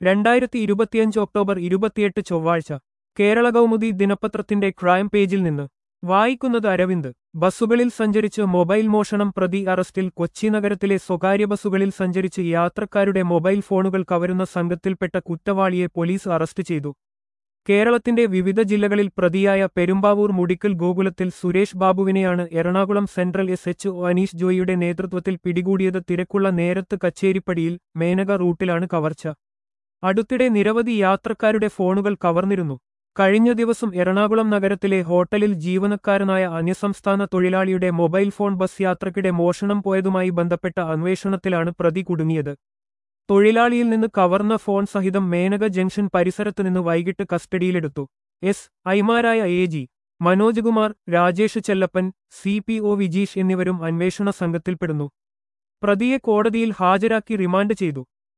രണ്ടായിരത്തി ഇരുപത്തിയഞ്ച് ഒക്ടോബർ ഇരുപത്തിയെട്ട് ചൊവ്വാഴ്ച കേരള കൗമുദി ദിനപത്രത്തിന്റെ ക്രൈം പേജിൽ നിന്ന് വായിക്കുന്നത് അരവിന്ദ് ബസ്സുകളിൽ സഞ്ചരിച്ച് മൊബൈൽ മോഷണം പ്രതി അറസ്റ്റിൽ കൊച്ചി നഗരത്തിലെ സ്വകാര്യ ബസ്സുകളിൽ സഞ്ചരിച്ച് യാത്രക്കാരുടെ മൊബൈൽ ഫോണുകൾ കവരുന്ന സംഘത്തിൽപ്പെട്ട കുറ്റവാളിയെ പോലീസ് അറസ്റ്റ് ചെയ്തു കേരളത്തിന്റെ വിവിധ ജില്ലകളിൽ പ്രതിയായ പെരുമ്പാവൂർ മുടിക്കൽ ഗോകുലത്തിൽ സുരേഷ് ബാബുവിനെയാണ് Ernakulam central S H O Aneesh ജോയിയുടെ നേതൃത്വത്തിൽ പിടികൂടിയത് തിരക്കുള്ള നേരത്ത് കച്ചേരിപ്പടിയിൽ മേനക റൂട്ടിലാണ് കവർച്ച അടുത്തിടെ നിരവധി യാത്രക്കാരുടെ ഫോണുകൾ കവർന്നിരുന്നു കഴിഞ്ഞ ദിവസം എറണാകുളം നഗരത്തിലെ ഹോട്ടലിൽ ജീവനക്കാരനായ അന്യസംസ്ഥാന തൊഴിലാളിയുടെ മൊബൈൽ ഫോൺ ബസ് യാത്രക്കിടെ മോഷണം പോയതുമായി ബന്ധപ്പെട്ട അന്വേഷണത്തിലാണ് പ്രതി കുടുങ്ങിയത് തൊഴിലാളിയിൽ നിന്ന് കവർന്ന ഫോൺ സഹിതം മേനക ജംഗ്ഷൻ പരിസരത്ത് നിന്ന് വൈകിട്ട് കസ്റ്റഡിയിലെടുത്തു എസ് ഐമാരായ A G Manoj Kumar Rajesh Chellappan C P O Vijeesh എന്നിവരും അന്വേഷണ സംഘത്തിൽപ്പെടുന്നു പ്രതിയെ കോടതിയിൽ ഹാജരാക്കി റിമാൻഡ് ചെയ്തു